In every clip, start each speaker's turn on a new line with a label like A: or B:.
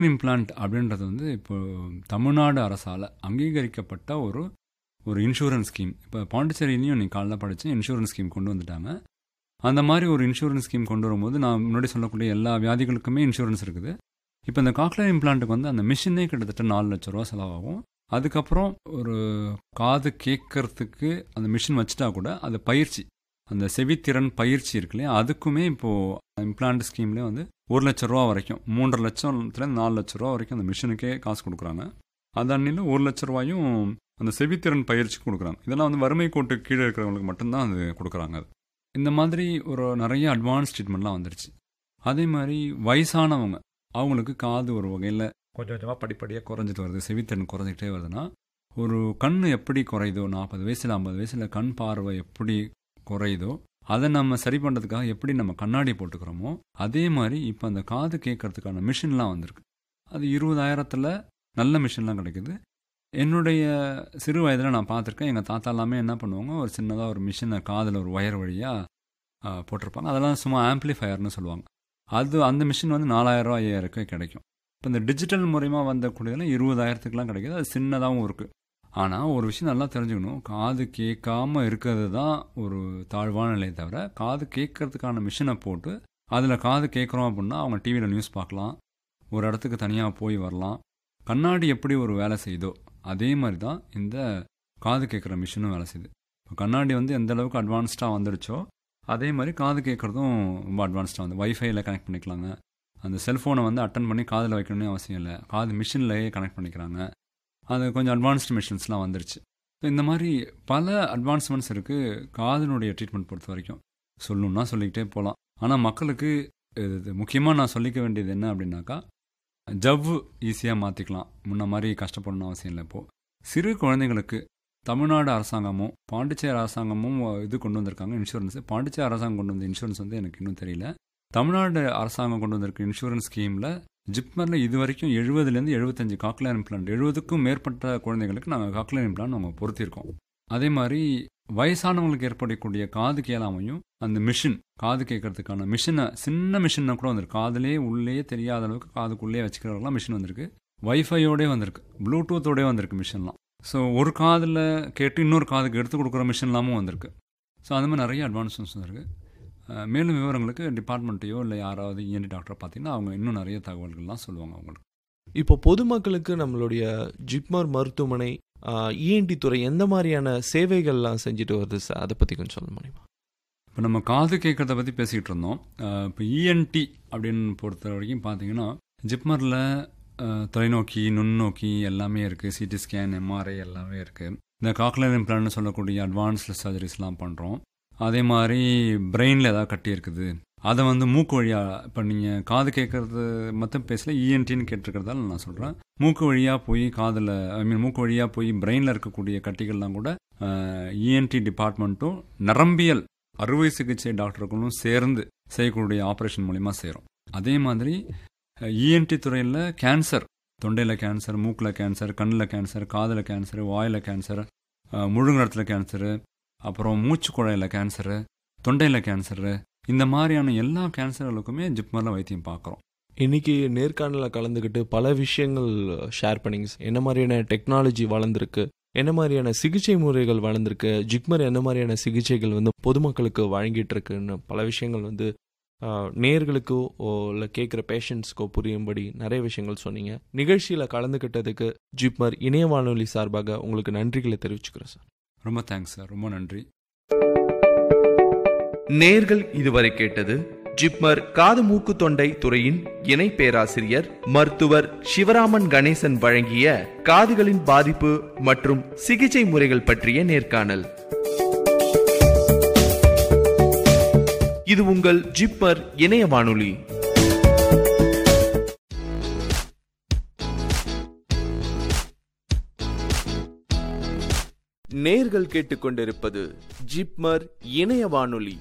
A: implant அப்படின்றது வந்து இப்போ தமிழ்நாடு அரசால் அங்கீகரிக்கப்பட்ட ஒரு ஒரு இன்சூரன்ஸ் ஸ்கீம் இப்போ பாண்டிச்சேரியிலையும் நீ காலைல படித்து இன்சூரன்ஸ் ஸ்கீம் கொண்டு வந்துட்டாங்க அந்த மாதிரி ஒரு இன்சூரன்ஸ் ஸ்கீம் கொண்டு வரும்போது நான் முன்னாடி சொல்லக்கூடிய எல்லா வியாதிகளுக்குமே இன்சூரன்ஸ் இருக்குது இப்போ இந்த காக்லர் இம்ப்ளான்ட்டுக்கு வந்து அந்த மிஷினே கிட்டத்தட்ட நாலு லட்ச ரூபா செலவாகும் அதுக்கப்புறம் ஒரு காது கேட்கறதுக்கு அந்த மிஷின் வச்சுட்டா கூட அது பயிற்சி அந்த செவித்திறன் பயிற்சி இருக்கு இல்லையா அதுக்குமே இப்போது இம்ப்ளான்ட் ஸ்கீம்லேயே வந்து ஒரு லட்ச ரூபா வரைக்கும் மூன்றரை லட்சத்துலேருந்து நாலு லட்ச ரூபா வரைக்கும் அந்த மிஷினுக்கே காசு கொடுக்குறாங்க அது அன்னில ஒரு லட்ச ரூபாயும் அந்த செவித்திறன் பயிற்சி கொடுக்குறாங்க இதெல்லாம் வந்து வறுமை கோட்டு கீழே இருக்கிறவங்களுக்கு மட்டும்தான் அது கொடுக்குறாங்க அது இந்த மாதிரி ஒரு நிறைய அட்வான்ஸ் ட்ரீட்மெண்ட்லாம் வந்துருச்சு அதே மாதிரி வயசானவங்க அவங்களுக்கு காது ஒரு வகையில் கொஞ்சம் கொஞ்சமாக படிப்படியாக குறைஞ்சிட்டு வருது செவித்திறன் குறைஞ்சிக்கிட்டே வருதுன்னா ஒரு கண் எப்படி குறையுதோ நாற்பது வயசில் ஐம்பது வயசில் கண் பார்வை எப்படி குறையுதோ அதை நம்ம சரி பண்ணுறதுக்காக எப்படி நம்ம கண்ணாடி போட்டுக்கிறோமோ அதே மாதிரி இப்போ அந்த காது கேட்கறதுக்கான மிஷின்லாம் வந்திருக்கு அது இருபதாயிரத்தில் நல்ல மிஷின்லாம் கிடைக்குது என்னுடைய சிறு வயதில் நான் பார்த்துருக்கேன் எங்கள் தாத்தா எல்லாமே என்ன பண்ணுவாங்க ஒரு சின்னதாக ஒரு மிஷினை காதில் ஒரு ஒயர் வழியாக போட்டிருப்பாங்க அதெல்லாம் சும்மா ஆம்ப்ளிஃபயர்னு சொல்லுவாங்க அது அந்த மிஷின் வந்து நாலாயிரரூவா ஐயாயிரக்கு கிடைக்கும் இப்போ இந்த டிஜிட்டல் மூலயமா வந்தக்கூடியதெல்லாம் இருபதாயிரத்துக்குலாம் கிடைக்குது அது சின்னதாகவும் இருக்குது ஆனால் ஒரு விஷயம் நல்லா தெரிஞ்சுக்கணும் காது கேட்காம இருக்கிறது தான் ஒரு தாழ்வான நிலையை தவிர காது கேட்கறதுக்கான மிஷினை போட்டு அதில் காது கேட்குறோம் அப்படின்னா அவங்க டிவியில் நியூஸ் பார்க்கலாம் ஒரு இடத்துக்கு தனியாக போய் வரலாம் கண்ணாடி எப்படி ஒரு வேலை செய்யுதோ அதே மாதிரி தான் இந்த காது கேட்குற மிஷினும் வேலை செய்யுது இப்போ கண்ணாடி வந்து எந்த அளவுக்கு அட்வான்ஸ்டாக வந்துடுச்சோ அதே மாதிரி காது கேட்குறதும் ரொம்ப அட்வான்ஸ்டாக வந்து வைஃபைல கனெக்ட் பண்ணிக்கலாங்க அந்த செல்ஃபோனை வந்து அட்டன் பண்ணி காதில் வைக்கணும்னு அவசியம் இல்லை காது மிஷின்லேயே கனெக்ட் பண்ணிக்கிறாங்க அது கொஞ்சம் அட்வான்ஸ்டு மிஷின்ஸ்லாம் வந்துருச்சு இந்த மாதிரி பல அட்வான்ஸ்மெண்ட்ஸ் இருக்குது காதனுடைய ட்ரீட்மெண்ட் பொறுத்த வரைக்கும் சொல்லணும்னா சொல்லிக்கிட்டே போகலாம் ஆனால் மக்களுக்கு இது முக்கியமாக நான் சொல்லிக்க வேண்டியது என்ன அப்படின்னாக்கா ஜவ்வு ஈஸியாக மாற்றிக்கலாம் முன்ன மாதிரி கஷ்டப்படணும் அவசியம் இல்லை இப்போது சிறு குழந்தைங்களுக்கு தமிழ்நாடு அரசாங்கமும் பாண்டிச்சேரி அரசாங்கமும் இது கொண்டு வந்திருக்காங்க இன்சூரன்ஸ் பாண்டிச்சேரி அரசாங்கம் கொண்டு வந்த இன்சூரன்ஸ் வந்து எனக்கு இன்னும் தெரியல தமிழ்நாடு அரசாங்கம் கொண்டு வந்திருக்க இன்சூரன்ஸ் ஸ்கீமில் ஜிப்மரில் இது வரைக்கும் எழுபதுலேருந்து எழுபத்தஞ்சு காக்லியர் இம்ப்ளான்ட் எழுபதுக்கும் மேற்பட்ட குழந்தைங்களுக்கு நாங்கள் காக்லியர் இம்ப்ளான்ட் நாங்கள் பொருத்தியிருக்கோம் அதே மாதிரி வயசானவங்களுக்கு ஏற்படக்கூடிய காது கேளாமையும் அந்த மிஷின் காது கேட்கறதுக்கான மிஷினை சின்ன மிஷினை கூட வந்திருக்கு காதுலேயே உள்ளே தெரியாத அளவுக்கு காதுக்குள்ளேயே வச்சுக்கிறவங்களாம் மிஷின் வந்திருக்கு வைஃபையோடே வந்திருக்கு ப்ளூடூத்தோடே வந்திருக்கு மிஷின்லாம் ஸோ ஒரு காதில் கேட்டு இன்னொரு காதுக்கு எடுத்து கொடுக்குற மிஷின்லாமும் வந்திருக்கு ஸோ அந்த மாதிரி நிறைய அட்வான்ஸ்மெண்ட்ஸ் இருக்குது மேலும் விவரங்களுக்கு டிபார்ட்மெண்ட்டையோ இல்லை யாராவது இஎன்டி டாக்டரை பார்த்தீங்கன்னா அவங்க இன்னும் நிறைய தகவல்கள்லாம் சொல்லுவாங்க அவங்களுக்கு
B: இப்போ பொதுமக்களுக்கு நம்மளுடைய ஜிப்மர் மருத்துவமனை இஎன்டி துறை எந்த மாதிரியான சேவைகள்லாம் செஞ்சுட்டு வருது சார் அதை பற்றி கொஞ்சம் சொல்ல முடியுமா
A: இப்போ நம்ம காது கேட்குறத பற்றி பேசிக்கிட்டு இருந்தோம் இப்போ இஎன்டி அப்படின்னு பொறுத்த வரைக்கும் பார்த்தீங்கன்னா ஜிப்மரில் தொலைநோக்கி நுண்ணோக்கி எல்லாமே இருக்குது சிடி ஸ்கேன் எம்ஆர்ஐ எல்லாமே இருக்குது இந்த காக்லர் இம்ப்ளான்ட்னு சொல்லக்கூடிய அட்வான்ஸ்டு சர்ஜரிஸ்லாம் பண்ணுறோம் அதே மாதிரி பிரெயினில் ஏதாவது கட்டி இருக்குது அதை வந்து மூக்கு வழியாக இப்போ நீங்கள் காது கேட்குறது மொத்தம் பேசல இஎன்டின்னு கேட்டிருக்கிறதால நான் சொல்கிறேன் மூக்கு வழியாக போய் காதில் ஐ மீன் மூக்கு வழியாக போய் பிரெயினில் இருக்கக்கூடிய கட்டிகள்லாம் கூட இஎன்டி டிபார்ட்மெண்ட்டும் நரம்பியல் அறுவை சிகிச்சை டாக்டர்களும் சேர்ந்து செய்யக்கூடிய ஆப்ரேஷன் மூலிமா செய்கிறோம் அதே மாதிரி இஎன்டி துறையில் கேன்சர் தொண்டையில் கேன்சர் மூக்கில் கேன்சர் கண்ணில் கேன்சர் காதில் கேன்சர் வாயில் கேன்சர் முழுங்குறத்தில் கேன்சரு அப்புறம் மூச்சு குழாயில் கேன்சரு தொண்டையில் கேன்சரு இந்த மாதிரியான எல்லா கேன்சர்களுக்குமே ஜிப்மரில் வைத்தியம் பார்க்குறோம்
B: இன்னைக்கு நேர்காணலில் கலந்துக்கிட்டு பல விஷயங்கள் ஷேர் பண்ணிங்க என்ன மாதிரியான டெக்னாலஜி வளர்ந்துருக்கு என்ன மாதிரியான சிகிச்சை முறைகள் வளர்ந்துருக்கு ஜிப்மர் என்ன மாதிரியான சிகிச்சைகள் வந்து பொதுமக்களுக்கு வழங்கிட்டு இருக்குன்னு பல விஷயங்கள் வந்து நேர்களுக்கோ இல்லை கேட்குற பேஷண்ட்ஸ்க்கோ புரியும்படி நிறைய விஷயங்கள் சொன்னீங்க நிகழ்ச்சியில் கலந்துக்கிட்டதுக்கு ஜிப்மர் இணைய வானொலி சார்பாக உங்களுக்கு நன்றிகளை தெரிவிச்சுக்கிறேன் சார்
A: ரொம்ப தேங்க்ஸ் சார் ரொம்ப நன்றி
C: நேர்கள் இதுவரை கேட்டது ஜிப்மர் காது மூக்கு தொண்டை துறையின் இணை பேராசிரியர் மருத்துவர் சிவராமன் கணேசன் வழங்கிய காதுகளின் பாதிப்பு மற்றும் சிகிச்சை முறைகள் பற்றிய நேர்காணல் இது உங்கள் ஜிப்மர் இணைய வானொலி நேர்கள் கேட்டுக்கொண்டிருப்பது ஜிப்மர் இணைய வானொலி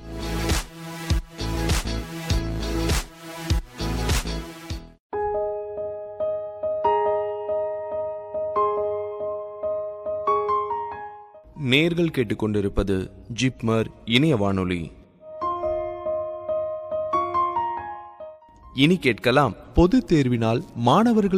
B: நேர்கள் கேட்டுக்கொண்டிருப்பது ஜிப்மர் இணைய வானொலி
C: இனி கேட்கலாம்
B: பொது தேர்வினால் மாணவர்கள்